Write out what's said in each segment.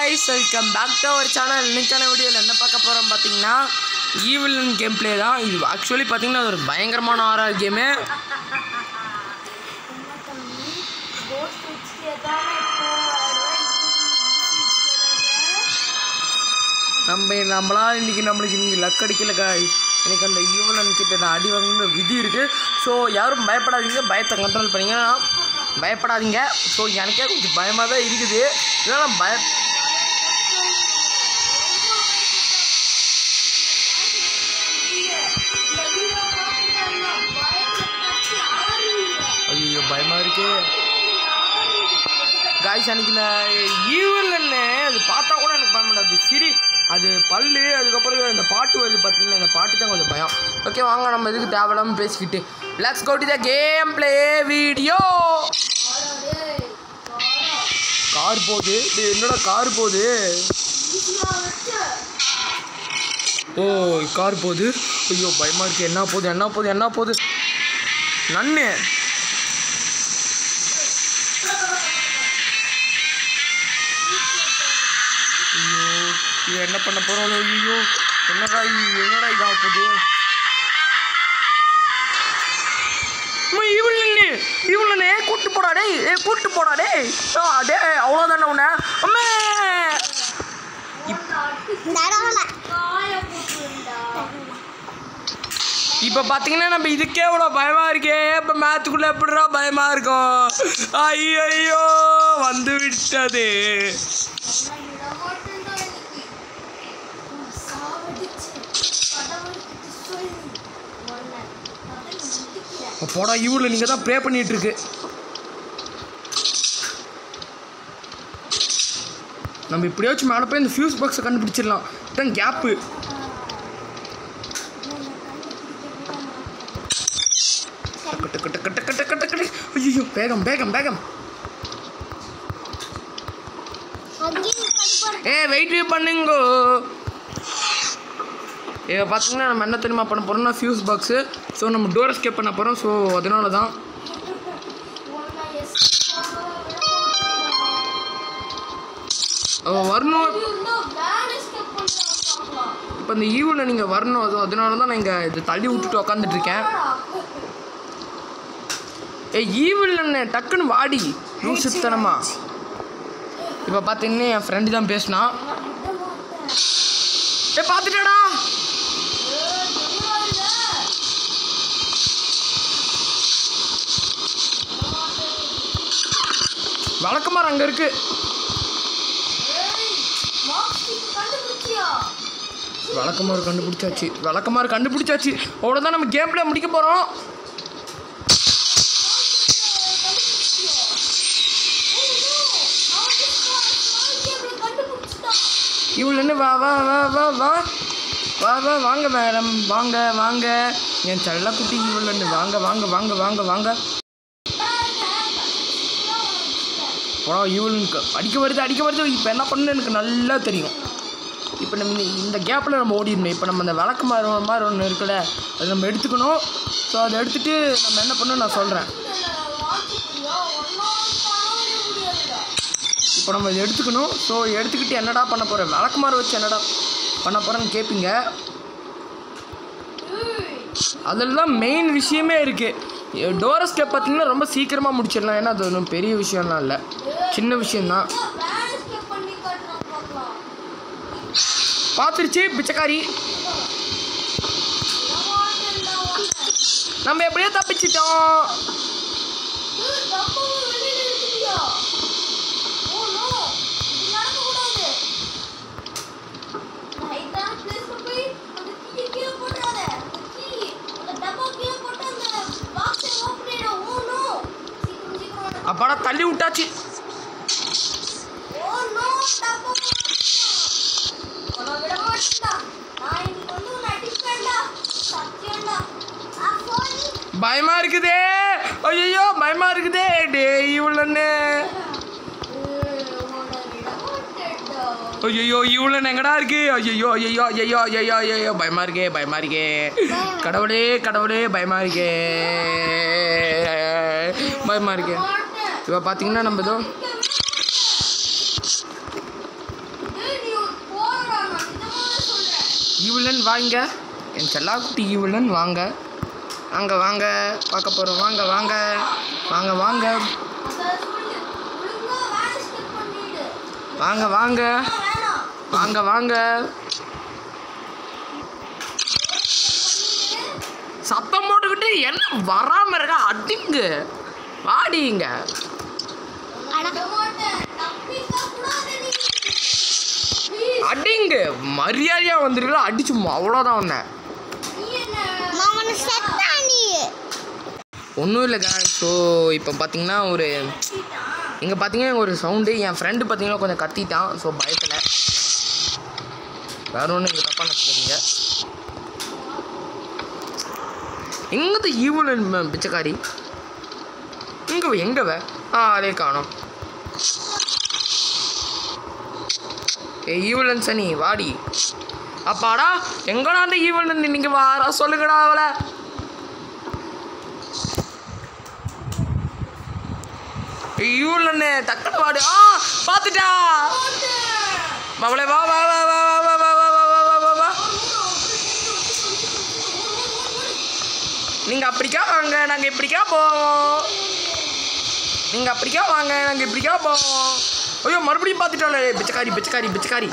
Guys welcome back to our channel இன்னைக்கான வீடியோவில் என்ன பார்க்க போகிறோம் பார்த்தீங்கன்னா ஈவிலன் கேம் ப்ளே தான் இது ஆக்சுவலி பார்த்தீங்கன்னா அது ஒரு பயங்கரமான ஆர்ஆர் கேமு நம்ம நம்மளால் இன்றைக்கி நம்மளுக்கு இன்றைக்கி லக் அடிக்கல காய்ஸ் எனக்கு அந்த ஈவலன் கிட்ட நான் அடி வாங்கின விதி இருக்குது ஸோ யாரும் பயப்படாதீங்க பயத்தை கண்ட்ரோல் பண்ணிங்க பயப்படாதீங்க ஸோ எனக்கே கொஞ்சம் பயமாக தான் இருக்குது இதெல்லாம் பய ஐயோ பயமாக இருக்கே காய்ஸ் அன்னைக்கு நான் ஈவலன்னு அது பார்த்தா கூட எனக்கு பயம் அது சிரி அது பல்லு அதுக்கப்புறம் இந்த பாட்டு வருது பார்த்தீங்கன்னா இந்த பாட்டு தான் கொஞ்சம் பயம் ஓகே வாங்க நம்ம இதுக்கு தேவையில்லாமல் பேசிக்கிட்டு let's go to the game play video car போகுது டேய், என்னடா கார் போகுது ஓ கார் போகுது ஐயோ பயமாக இருக்கு என்ன போகுது என்ன போகுது என்ன போகுது நன்னு ஐயோ இது என்ன பண்ண போகிறோம் ஐயோ என்னடா இது என்னடா இதாக போகுது இவளே இவளே கூட்டு போடா டேய் ஏ கூட்டு போடா டேய் ஆ, டேய் அவ்வளோதானே உன்னை அம்மே இப்போ பார்த்தீங்கன்னா நம்ம இதுக்கே இவ்வளோ பயமாக இருக்கே இப்போ மேத்துக்குள்ளே எப்படிடா பயமாக இருக்கும் ஐயோ வந்து விட்டது போடா இவ்வளோ நீங்கள் தான் ப்ரே பண்ணிட்டு இருக்கு நம்ம இப்படியாச்சும் மேலே போய் இந்த ஃபியூஸ் பாக்ஸை கண்டுபிடிச்சிடலாம் இதான் கேப்பு கட்டு கட்டு கட்டு கட்டு கட்டு கட்டு ஐயோ வேகம் வேகம் வேகம் ஏ வெயிட் பண்ணுங்க இதை பார்த்தீங்கன்னா நம்ம என்ன தெரியுமா பண்ண போகிறோம்னா ஃபியூஸ் பாக்ஸு ஸோ நம்ம டோர் எஸ்கேப் பண்ண போகிறோம் ஸோ அதனால தான் அவ வரணும் இப்போ இந்த ஈவில் நீங்கள் வரணும் அது அதனால தான் நான் இங்கே இது தள்ளி விட்டுட்டு உக்காந்துட்டு இருக்கேன் ஏ ஈவில் என்ன டக்குன்னு வாடி லூசுத்தனமா இப்போ பார்த்தீங்கன்னா என் ஃப்ரெண்டு தான் பேசினான் ஏ பார்த்துட்டடா வழக்கமார் அங்கே இருக்கு வழக்கமார் கண்டுபிடிச்சாச்சு வழக்கமார் கண்டுபிடிச்சாச்சு அவ்வளோதான் நம்ம கேம் பிளே முடிக்க போகிறோம் இவ்வளோ என்ன வா வா வா வா வா வா வா வாங்க மேடம் வாங்க வாங்க என் செல்லக்குட்டி இவ்வளோ வாங்க வாங்க வாங்க வாங்க வாங்க போடா இவளுக்கு அடிக்க வருது அடிக்க வருது இப்போ என்ன பண்ணு எனக்கு நல்லா தெரியும் இப்போ நம்ம இந்த- இந்த கேப்பில் நம்ம ஓடிடணும் இப்போ நம்ம இந்த விளக்கு மாதிரி மாதிரி ஒன்று இருக்குல்ல அது நம்ம எடுத்துக்கணும் ஸோ அதை எடுத்துகிட்டு நம்ம என்ன பண்ணணும் நான் சொல்கிறேன் இப்போ நம்ம இதை எடுத்துக்கணும் ஸோ எடுத்துக்கிட்டு என்னடா பண்ண போகிறேன் விளக்குமாறு வச்சு என்னடா பண்ண போகிறேன்னு கேட்பீங்க அதில் தான் மெயின் விஷயமே இருக்குது டோர் ஸ்டெப் பார்த்தீங்கன்னா ரொம்ப சீக்கிரமாக முடிச்சிடலாம் ஏன்னா அது ஒன்றும் பெரிய விஷயம்லாம் இல்லை சின்ன விஷயந்தான் பார்த்துருச்சு பிச்சைக்காரி நம்ம எப்படியோ தப்பிச்சிட்டோம் அப்பாடா தள்ளி விட்டாச்சு பயமா இருக்குதே ஐயோ பயமா இருக்குதே டே இவ்வளோன்னு ஐயோ இவ்வளோ எங்கடா இருக்கு ஐயோ ஐயோ ஐயோ ஐயோ ஐயோ பயமா இருக்கே பயமா இருக்கே கடவுளே கடவுளே பயமா இருக்கே பயமா இருக்கே இப்போ பார்த்தீங்கன்னா நம்ம இதோ ஈவிலன் வாங்க என் செல்லாக்குட்டி ஈவிலன் வாங்க வாங்க வாங்க பார்க்க போகிறோம் வாங்க வாங்க வாங்க வாங்க வாங்க வாங்க வாங்க வாங்க சத்தம் போட்டுக்கிட்டு என்ன வராம இருக்க அடிங்க வாடிங்க அடிங்க மரியாதையா வந்துருக்கல அடிச்சு அவ்வளோதான் வந்தேன் ஒன்றும் இல்லைங்க ஸோ இப்போ பார்த்தீங்கன்னா ஒரு இங்கே பார்த்தீங்கன்னா ஒரு சவுண்டு என் ஃப்ரெண்டு பார்த்தீங்கன்னா கொஞ்சம் கத்திட்டான் ஸோ பயத்தில் வேற ஒன்றும் இங்கே தப்பாக நினச்சிக்கிறீங்க எங்கது ஈவலன் பிச்சைக்காரி எங்க வே எங்க வே ஆ அதே காணோம் ஏ ஈவலன் சனி வாடி அப்பாடா எங்கடா அந்த ஈவலன் இன்னைக்கு வாரா சொல்லுங்கடா அவளை ஈவலன் டக்குனு வாடு ஆ பார்த்துட்டா அவளை வா வா வா வா வா வா வா வா வா வா வா வா நீங்கள் அப்படிக்கா வாங்க நாங்கள் இப்படிக்கா போவோம் நீங்கள் அப்படிக்கா வாங்க நாங்கள் இப்படிக்கா போவோம் ஐயோ மறுபடியும் பார்த்துட்டோம்ல பிச்சைக்காரி பிச்சைக்காரி பிச்சைக்காரி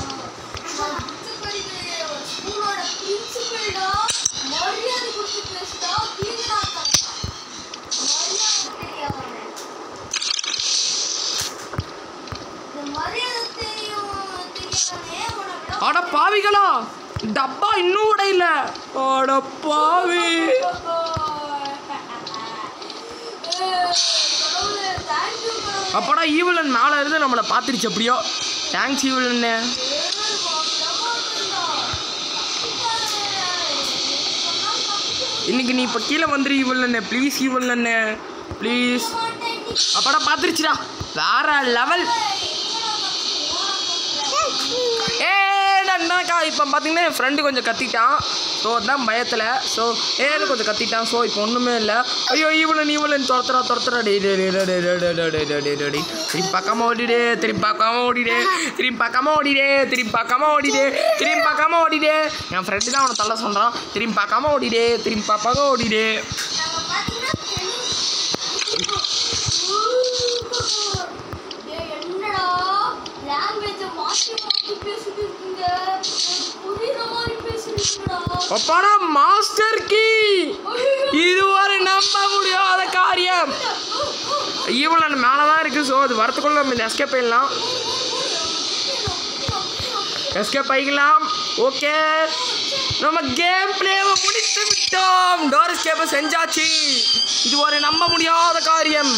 அட பாவிகளா டப்பா இன்னும் உடையல அட பாவி அப்படா ஈவலன் மேலே இருந்து நம்மளை பார்த்துருச்சு எப்படியோ தேங்க்ஸ் ஈவலன்னு இன்னைக்கு நீ இப்போ கீழே வந்துரு ஈவலன்னு ப்ளீஸ் ஈவலன்னு ப்ளீஸ் அப்படா பார்த்துருச்சுடா வேற லெவல் ஏடாக்கா இப்போ பார்த்தீங்கன்னா என் ஃப்ரெண்டு கொஞ்சம் கத்திட்டான் ஸோ அதான் பயத்தில் ஸோ ஏன்னு கொஞ்சம் கத்திட்டான் ஸோ இப்போ ஒன்றுமே இல்லை ஐயோ இவளன் இவளன் துரத்துறா துரத்துறா டே டே டே டே டே டே டே டே டே டே டே டே டே திரும்பி பார்க்காம ஓடிடே திரும்பி பார்க்காம ஓடிடே திரும்பி பார்க்காம ஓடிடே திரும்பி பார்க்காம ஓடிடே திரும்பி பார்க்காம ஓடிடே என் ஃப்ரெண்டு தான் அவனை தள்ள சொல்கிறான் திரும்பி பார்க்காம ஓடிடே திரும்பி பார்ப்பாங்க ஓடிடே என்னடா லாங்குவேஜ மாத்தி மாத்தி பேசிட்டு இருக்கீங்க புரியுற மாதிரி பேசுறீங்கடா அப்பாடா மாஸ்டர் கீ இது ஒரு நம்ப முடியாத காரியம் ஈவலன் மேலே தான் இருக்குது ஸோ அது வரத்துக்குள்ள நம்ம எஸ்கேப் ஆயிடலாம் எஸ்கேப் ஆகிக்கலாம் ஓகே நம்ம கேம் பிளேவை முடித்து விட்டோம் டோர் எஸ்கேப்பை செஞ்சாச்சு இது ஒரு நம்ப முடியாத காரியம்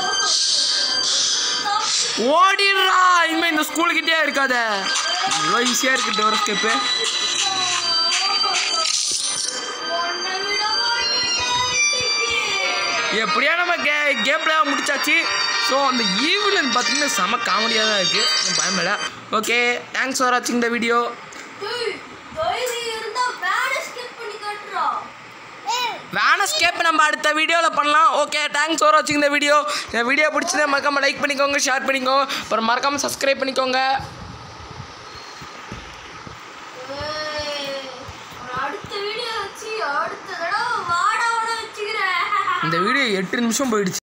ஓடிடுறா இனிமே இந்த ஸ்கூலுக்கிட்டே இருக்காத இவ்வளோ ஈஸியாக இருக்குது டோர் எஸ்கேப்பு உன்னை விட மாட்டேன்டா இன்னைக்கு. எப்படியா நம்ம கே கேம் பிளே முடிச்சாச்சு ஸோ அந்த ஈவிலன் பார்த்தீங்கன்னா செம காமெடியாக தான் இருக்குது பயமில்ல ஓகே தேங்க்ஸ் ஃபார் வாட்சிங் இந்த வீடியோ டேய், தைரியம் இருந்தா வேனை skip பண்ணி காட்டுடா. வேணா ஸ்கேப் நம்ம அடுத்த வீடியோவில் பண்ணலாம் ஓகே தேங்க்ஸ் ஃபார் வாட்சிங் இந்த வீடியோ இந்த வீடியோ பிடிச்சதே மறக்காமல் லைக் பண்ணிக்கோங்க ஷேர் பண்ணிக்கோங்க அப்புறம் மறக்காமல் சப்ஸ்கிரைப் பண்ணிக்கோங்க ஏய், உன்னை அடுத்த வீடியோ வச்சு அடுத்த தடவை வாடாவோட வச்சுக்கிறேன் இந்த வீடியோ எட்டு நிமிஷம் போயிடுச்சு